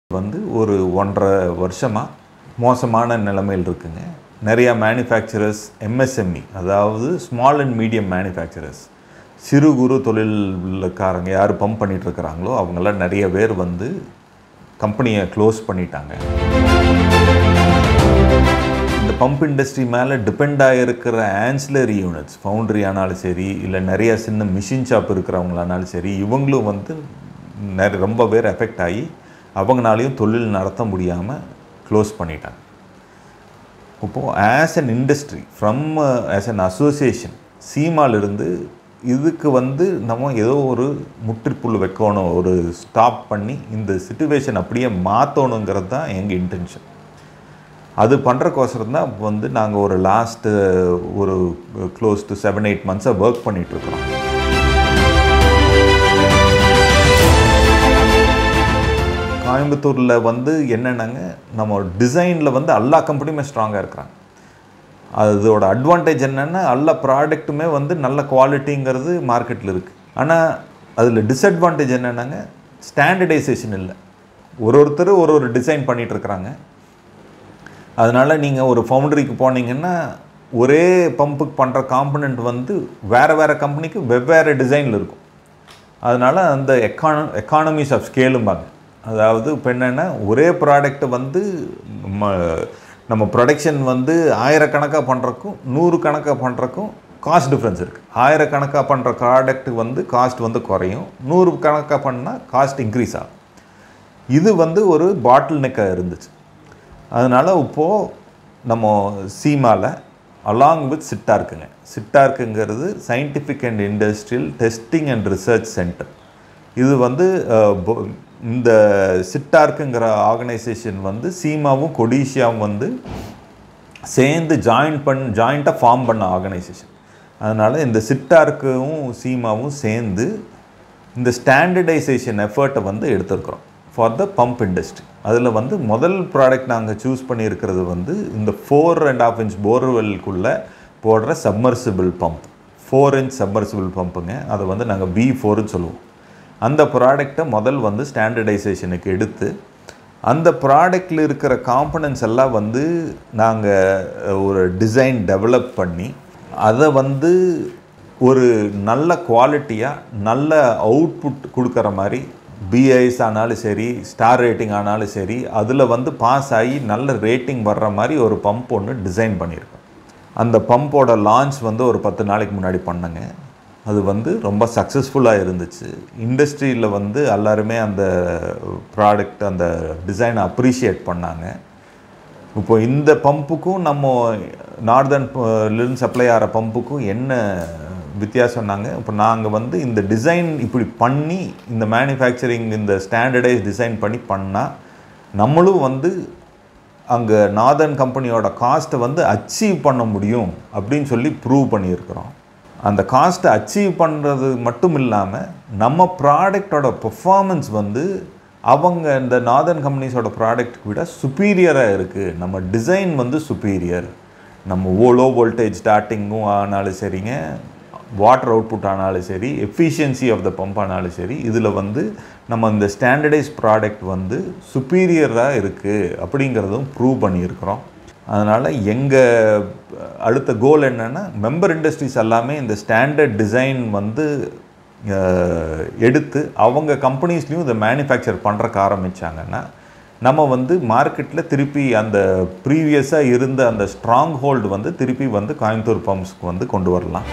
வந்து ஒரு ஒன்றரை வருஷமாக மோசமான நிலைமையில் இருக்குங்க நிறையா மேனுஃபேக்சரர்ஸ் எம்எஸ்எம்இ அதாவது ஸ்மால் அண்ட் மீடியம் மேனுஃபேக்சரர்ஸ் சிறு குறு தொழில்காரங்க யார் பம்ப் பண்ணிட்டு இருக்கிறாங்களோ அவங்கெல்லாம் நிறைய பேர் வந்து கம்பெனியை க்ளோஸ் பண்ணிட்டாங்க இந்த பம்ப் இண்டஸ்ட்ரி மேலே டிபெண்ட் ஆகிருக்கிற ஆன்சிலரி யூனிட்ஸ் ஃபவுண்ட்ரி ஆனாலும் சரி இல்லை நிறைய சின்ன மிஷின் ஷாப் இருக்கிறவங்களானாலும் சரி இவங்களும் வந்து நிறைய ரொம்ப பேர் எஃபெக்ட் ஆகி அவங்களாலையும் தொழில் நடத்த முடியாமல் க்ளோஸ் பண்ணிட்டாங்க இப்போது as an industry from as an association சீமாலிருந்து இதுக்கு வந்து நம்ம ஏதோ ஒரு முற்றுப்புள்ளு வைக்கணும் ஒரு ஸ்டாப் பண்ணி இந்த சுச்சுவேஷன் அப்படியே மாற்றணுங்கிறது தான் எங்கள் இன்டென்ஷன் அது பண்ணுறக்கோசரம் தான் வந்து நாங்கள் ஒரு லாஸ்ட்டு ஒரு க்ளோஸ் டு செவன் எயிட் மந்த்ஸாக ஒர்க் பண்ணிகிட்ருக்குறோம் கோயம்புத்தூரில் வந்து என்னென்னாங்க நம்ம டிசைனில் வந்து எல்லா கம்பெனியுமே ஸ்ட்ராங்காக இருக்கிறாங்க அதோட அட்வான்டேஜ் என்னென்னா எல்லா ப்ராடக்ட்டுமே வந்து நல்ல குவாலிட்டிங்கிறது மார்க்கெட்டில் இருக்குது ஆனால் அதில் டிஸ்அட்வான்டேஜ் என்னென்னாங்க ஸ்டாண்டர்டைசேஷன் இல்லை ஒரு ஒருத்தர் ஒரு ஒரு டிசைன் பண்ணிகிட்ருக்குறாங்க அதனால் நீங்கள் ஒரு ஃபவுண்டரிக்கு போனீங்கன்னா ஒரே பம்புக்கு பண்ணுற காம்பனண்ட் வந்து வேறு வேறு கம்பெனிக்கு வெவ்வேறு டிசைனில் இருக்கும் அதனால் அந்த எக்கான எக்கானமிஸ் ஆஃப் ஸ்கேலும்பாங்க அதாவது இப்போ என்னென்னா ஒரே ப்ராடக்ட்டை வந்து நம்ம நம்ம ப்ரொடக்ஷன் வந்து ஆயிரக்கணக்காக பண்ணுறக்கும் நூறு கணக்காக பண்ணுறக்கும் காஸ்ட் டிஃப்ரென்ஸ் இருக்குது ஆயிரக்கணக்காக பண்ணுற ப்ராடக்ட் வந்து காஸ்ட் வந்து குறையும் நூறு கணக்காக பண்ணால் காஸ்ட் இன்க்ரீஸ் ஆகும் இது வந்து ஒரு பாட்டில் நெக்காக இருந்துச்சு அதனால் இப்போது நம்ம சீமாவில் அலாங் வித் சிட்டார்க்குங்க சிட்டார்க்குங்கிறது scientific and industrial testing and research centre இது வந்து இந்த சிட்டார்க்குங்கிற ஆர்கனைசேஷன் வந்து சீமாவும் கொடிஷியாவும் வந்து சேர்ந்து ஜாயின் பண் ஜாயிண்ட்டாக ஃபார்ம் பண்ண ஆர்கனைசேஷன் அதனால் இந்த சிட்டார்க்கும் சீமாவும் சேர்ந்து இந்த ஸ்டாண்டர்டைசேஷன் எஃபர்ட்டை வந்து எடுத்திருக்கிறோம் ஃபார் த பம்ப் இண்டஸ்ட்ரி அதில் வந்து முதல் ப்ராடக்ட் நாங்கள் சூஸ் பண்ணியிருக்கிறது வந்து இந்த ஃபோர் அண்ட் ஆஃப் இன்ச் போர்வெல்குள்ளே போடுற submersible pump four inch submersible பம்புங்க அதை வந்து நாங்கள் பி ஃபோர்னு சொல்லுவோம் அந்த ப்ராடக்டை முதல் வந்து ஸ்டாண்டர்டைசேஷனுக்கு எடுத்து அந்த ப்ராடக்டில் இருக்கிற காம்பனன்ஸ் எல்லாம் வந்து நாங்கள் ஒரு டிசைன் டெவலப் பண்ணி அதை வந்து ஒரு நல்ல குவாலிட்டியாக நல்ல அவுட்புட் கொடுக்குற மாதிரி பிஐஸ் ஆனாலும் சரி ஸ்டார் ரேட்டிங் ஆனாலும் சரி அதில் வந்து பாஸ் ஆகி நல்ல ரேட்டிங் வர்ற மாதிரி ஒரு பம்ப் ஒன்று டிசைன் பண்ணியிருக்கோம் அந்த பம்போட லான்ச் வந்து ஒரு பத்து நாளைக்கு முன்னாடி பண்ணேங்க அது வந்து ரொம்ப சக்ஸஸ்ஃபுல்லாக இருந்துச்சு இண்டஸ்ட்ரியில் வந்து எல்லாருமே அந்த ப்ராடக்ட் அந்த டிசைனை அப்ரிஷியேட் பண்ணாங்க இப்போ இந்த பம்புக்கும் நம்ம நார்தன்லேருந்து சப்ளை ஆகிற பம்புக்கும் என்ன வித்தியாசம்னாங்க இப்போ நாங்கள் வந்து இந்த டிசைன் இப்படி பண்ணி இந்த மேனுஃபேக்சரிங் இந்த ஸ்டாண்டர்டைஸ் டிசைன் பண்ணி பண்ணால் நம்மளும் வந்து அங்கே நார்தன் கம்பெனியோட காஸ்ட்டை வந்து அச்சீவ் பண்ண முடியும் அப்படின்னு சொல்லி ப்ரூவ் பண்ணியிருக்கிறோம் அந்த காஸ்ட்டை அச்சீவ் பண்ணுறது மட்டும் இல்லாமல் நம்ம ப்ராடக்டோட பெர்ஃபார்மன்ஸ் வந்து அவங்க இந்த நார்தன் கம்பெனிஸோட ப்ராடக்ட்டுக்கு விட சுப்பீரியராக இருக்குது நம்ம டிசைன் வந்து சுப்பீரியர் நம்ம ஓ லோ வோல்டேஜ் ஸ்டார்டிங்கும் ஆனாலும் சரிங்க வாட்டர் அவுட்புட் ஆனாலும் சரி எஃபிஷியன்சி ஆஃப் த பம்ப் ஆனாலும் சரி இதில் வந்து நம்ம இந்த ஸ்டாண்டர்டைஸ் ப்ராடக்ட் வந்து சுப்பீரியராக இருக்குது அப்படிங்கிறதும் ப்ரூவ் பண்ணியிருக்கிறோம் அதனால் எங்கள் அடுத்த கோல் என்னென்னா மெம்பர் இண்டஸ்ட்ரீஸ் எல்லாமே இந்த ஸ்டாண்டர்ட் டிசைன் வந்து எடுத்து அவங்க கம்பெனிஸ்லேயும் இதை மேனுஃபேக்சர் பண்ணுறக்கு ஆரம்பித்தாங்கன்னா நம்ம வந்து மார்க்கெட்டில் திருப்பி அந்த ப்ரீவியஸாக இருந்த அந்த ஸ்ட்ராங் ஹோல்டு வந்து திருப்பி வந்து கோயம்புத்தூர் பம்ப்ஸ்க்கு வந்து கொண்டு வரலாம்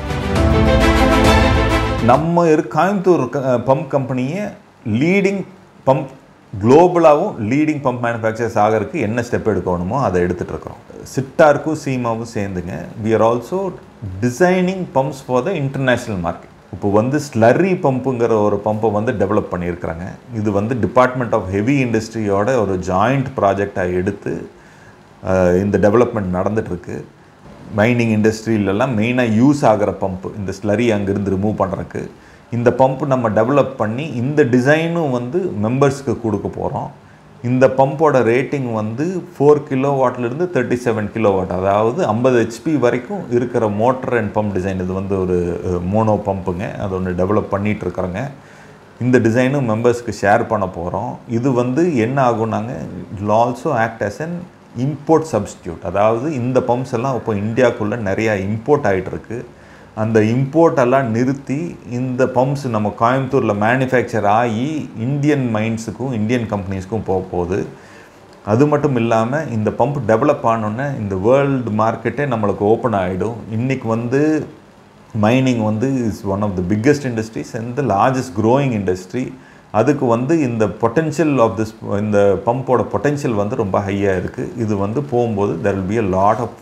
நம்ம இரு கோயம்புத்தூர் பம்ப் கம்பெனியை லீடிங் பம்ப் குளோபலாகவும் லீடிங் பம்ப் மேனுஃபேக்சர்ஸ் ஆகிறதுக்கு என்ன ஸ்டெப் எடுக்கணுமோ அதை எடுத்துகிட்டு இருக்கிறோம் சிட்டார்க்கும் சீமாவும் சேர்ந்துங்க we are also designing pumps for the international market இப்போ வந்து ஸ்லர்ரி பம்புங்கிற ஒரு பம்பை வந்து டெவலப் பண்ணியிருக்கிறாங்க இது வந்து டிபார்ட்மெண்ட் ஆஃப் ஹெவி இண்டஸ்ட்ரியோட ஒரு ஜாயிண்ட் ப்ராஜெக்டாக எடுத்து இந்த டெவலப்மெண்ட் நடந்துகிட்ருக்கு மைனிங் இண்டஸ்ட்ரியிலலாம் மெயினாக யூஸ் ஆகிற பம்ப் இந்த ஸ்லரி அங்கேருந்து ரிமூவ் பண்ணுறக்கு இந்த பம்ப் நம்ம டெவலப் பண்ணி இந்த டிசைனும் வந்து மெம்பர்ஸ்க்கு கொடுக்க போகிறோம் இந்த பம்போட ரேட்டிங் வந்து ஃபோர் கிலோ வாட்லேருந்து தேர்ட்டி செவன் கிலோ வாட் அதாவது ஐம்பது ஹெச்பி வரைக்கும் இருக்கிற மோட்டர் அண்ட் பம்ப் டிசைன் இது வந்து ஒரு மோனோ பம்புங்க அது ஒன்று டெவலப் பண்ணிகிட்ருக்குறோங்க இந்த டிசைனும் மெம்பர்ஸ்க்கு ஷேர் பண்ண போகிறோம் இது வந்து என்ன ஆகும்னாங்க it also act as an import substitute அதாவது இந்த பம்ப்ஸ் எல்லாம் இப்போ இந்தியாவுக்குள்ளே நிறையா இம்போர்ட் ஆகிட்டு இருக்கு அந்த இம்போர்ட் எல்லாம் நிறுத்தி இந்த பம்ப்ஸ் நம்ம கோயம்புத்தூரில் மேனுஃபேக்சர் ஆகி இந்தியன் மைண்ட்ஸுக்கும் இந்தியன் கம்பெனிஸ்க்கும் போக போகுது அது மட்டும் இல்லாமல் இந்த பம்ப் டெவலப் ஆனோன்னே இந்த வேர்ல்டு மார்க்கெட்டே நம்மளுக்கு ஓப்பன் ஆகிடும் இன்றைக்கி வந்து மைனிங் வந்து is one of the biggest industries and the largest growing industry அதுக்கு வந்து இந்த பொட்டென்ஷியல் ஆஃப் திஸ் இந்த பம்போட பொட்டென்ஷியல் வந்து ரொம்ப ஹையாக இருக்குது இது வந்து போகும்போது there will be a lot of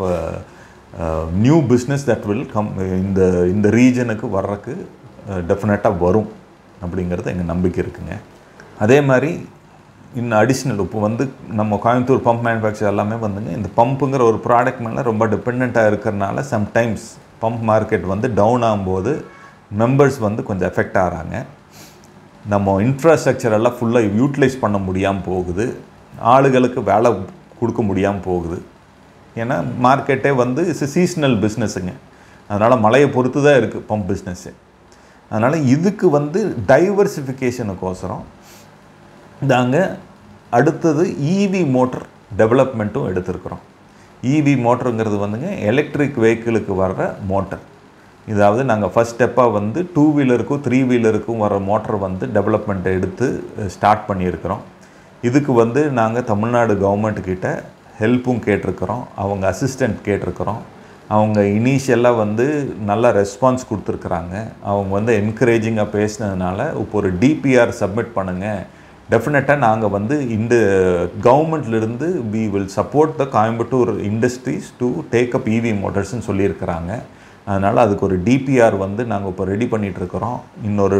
new business that will come இந்த இந்த ரீஜனுக்கு வர்றதுக்கு டெஃபினட்டாக வரும் அப்படிங்கிறது எங்கள் நம்பிக்கை இருக்குங்க அதே மாதிரி இன்னும் அடிஷ்னல் இப்போ வந்து நம்ம கோயம்புத்தூர் பம்ப் மேனுஃபேக்சர் எல்லாமே வந்துங்க இந்த பம்புங்கிற ஒரு ப்ராடக்ட் மேலே ரொம்ப டிபெண்ட்டாக இருக்கிறனால சம்டைம்ஸ் பம்ப் மார்க்கெட் வந்து டவுன் ஆகும்போது மெம்பர்ஸ் வந்து கொஞ்சம் எஃபெக்ட் ஆகிறாங்க நம்ம இன்ஃப்ராஸ்ட்ரக்சர் எல்லாம் ஃபுல்லாக யூட்டிலைஸ் பண்ண முடியாமல் போகுது ஆளுகளுக்கு வேலை கொடுக்க முடியாமல் போகுது ஏன்னா மார்க்கெட்டே வந்து இட்ஸ் சீஸ்னல் பிஸ்னஸுங்க அதனால் மழையை பொறுத்து தான் இருக்குது பம்ப் பிஸ்னஸ்ஸு அதனால் இதுக்கு வந்து டைவர்சிஃபிகேஷனுக்கோசரம் நாங்கள் அடுத்தது இவி மோட்டர் டெவலப்மெண்ட்டும் எடுத்திருக்கிறோம் இவி மோட்டருங்கிறது வந்துங்க எலக்ட்ரிக் வெஹிக்கிளுக்கு வர்ற மோட்டர் இதாவது நாங்கள் ஃபஸ்ட் ஸ்டெப்பாக வந்து டூ வீலருக்கும் த்ரீ வீலருக்கும் வர மோட்டர் வந்து டெவலப்மெண்ட் எடுத்து ஸ்டார்ட் பண்ணியிருக்கிறோம் இதுக்கு வந்து நாங்கள் தமிழ்நாடு கவர்மெண்ட்டுக்கிட்ட ஹெல்ப்பும் கேட்டிருக்கிறோம் அவங்க அசிஸ்டண்ட் கேட்டிருக்கிறோம் அவங்க இனிஷியலாக வந்து நல்ல ரெஸ்பான்ஸ் கொடுத்துருக்குறாங்க அவங்க வந்து என்கரேஜிங்காக பேசினதுனால இப்போ ஒரு டிபிஆர் சப்மிட் பண்ணுங்கள் டெஃபினட்டாக நாங்கள் வந்து இந்த கவர்மெண்ட்லேருந்து we will support the Coimbatore industries to take up EV மோட்டர்ஸ்னு சொல்லியிருக்கிறாங்க அதனால் அதுக்கு ஒரு டிபிஆர் வந்து நாங்கள் இப்போ ரெடி பண்ணிகிட்ருக்குறோம் இன்னொரு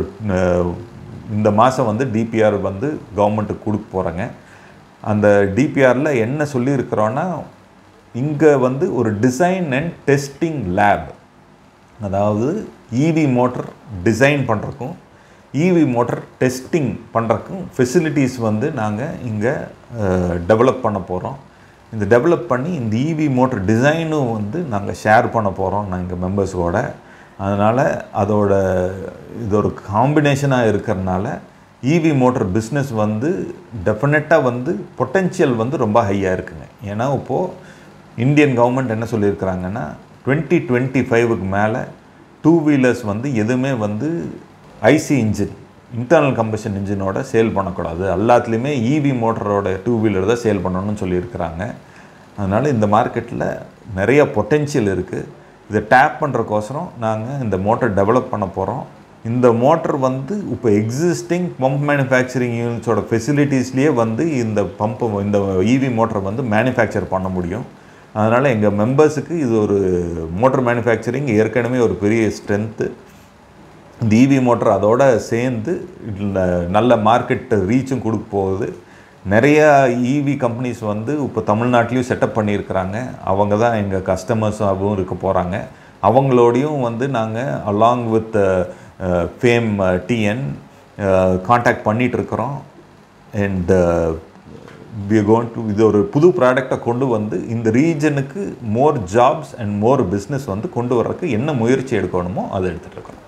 இந்த மாதம் வந்து டிபிஆர் வந்து கவர்மெண்ட்டுக்கு கொடுக்க போகிறோங்க அந்த டிபிஆரில் என்ன சொல்லியிருக்கிறோன்னா இங்கே வந்து ஒரு டிசைன் அண்ட் டெஸ்டிங் லேப் அதாவது இவி மோட்டர் டிசைன் பண்ணுறக்கும் இவி மோட்டர் டெஸ்டிங் பண்ணுறக்கும் ஃபெசிலிட்டிஸ் வந்து நாங்கள் இங்கே டெவலப் பண்ண போகிறோம் இந்த டெவலப் பண்ணி இந்த இவி மோட்டர் டிசைனும் வந்து நாங்கள் ஷேர் பண்ண போகிறோம் நாங்கள் மெம்பர்ஸோட அதனால் அதோட இது ஒரு காம்பினேஷனாக இருக்கிறனால இவி மோட்டர் பிஸ்னஸ் வந்து டெஃபினட்டாக வந்து பொட்டென்ஷியல் வந்து ரொம்ப ஹையாக இருக்குங்க ஏன்னா இப்போது இந்தியன் கவர்மெண்ட் என்ன சொல்லியிருக்கிறாங்கன்னா டுவெண்ட்டி டுவெண்ட்டி ஃபைவுக்கு மேலே டூ வீலர்ஸ் வந்து எதுவுமே வந்து ஐசி இன்ஜின் இன்டர்னல் கம்பஷன் இன்ஜினோட சேல் பண்ணக்கூடாது எல்லாத்துலேயுமே இவி மோட்டரோட டூ வீலர் தான் சேல் பண்ணணும்னு சொல்லியிருக்கிறாங்க அதனால் இந்த மார்க்கெட்டில் நிறைய பொட்டென்ஷியல் இருக்குது இதை டேப் பண்ணுறக்கோசரம் நாங்கள் இந்த மோட்டர் டெவலப் பண்ண போகிறோம் இந்த மோட்டர் வந்து இப்போ எக்ஸிஸ்டிங் பம்ப் மேனுஃபேக்சரிங் யூனிட்ஸோட ஃபெசிலிட்டிஸ்லேயே வந்து இந்த பம்பை இந்த இவி மோட்டரை வந்து மேனுஃபேக்சர் பண்ண முடியும் அதனால் எங்கள் மெம்பர்ஸுக்கு இது ஒரு மோட்டர் மேனுஃபேக்சரிங் ஏற்கனவே ஒரு பெரிய ஸ்ட்ரென்த்து இந்த இவி மோட்டர் அதோட சேர்ந்து இதில் நல்ல மார்க்கெட் ரீச்சும் கொடுக்க போகுது நிறையா இவி கம்பெனிஸ் வந்து இப்போ தமிழ்நாட்டிலையும் செட்டப் பண்ணியிருக்கிறாங்க அவங்க தான் எங்கள் கஸ்டமர்ஸாகவும் இருக்க போகிறாங்க அவங்களோடையும் வந்து நாங்கள் along with FAME TN contact பண்ணிகிட்ருக்குறோம் அண்ட் வி கோன் டு இது ஒரு புது ப்ராடக்டை கொண்டு வந்து இந்த ரீஜனுக்கு more jobs and more business வந்து கொண்டு வர்றதுக்கு என்ன முயற்சி எடுக்கணுமோ அதை எடுத்துகிட்டு இருக்கோம்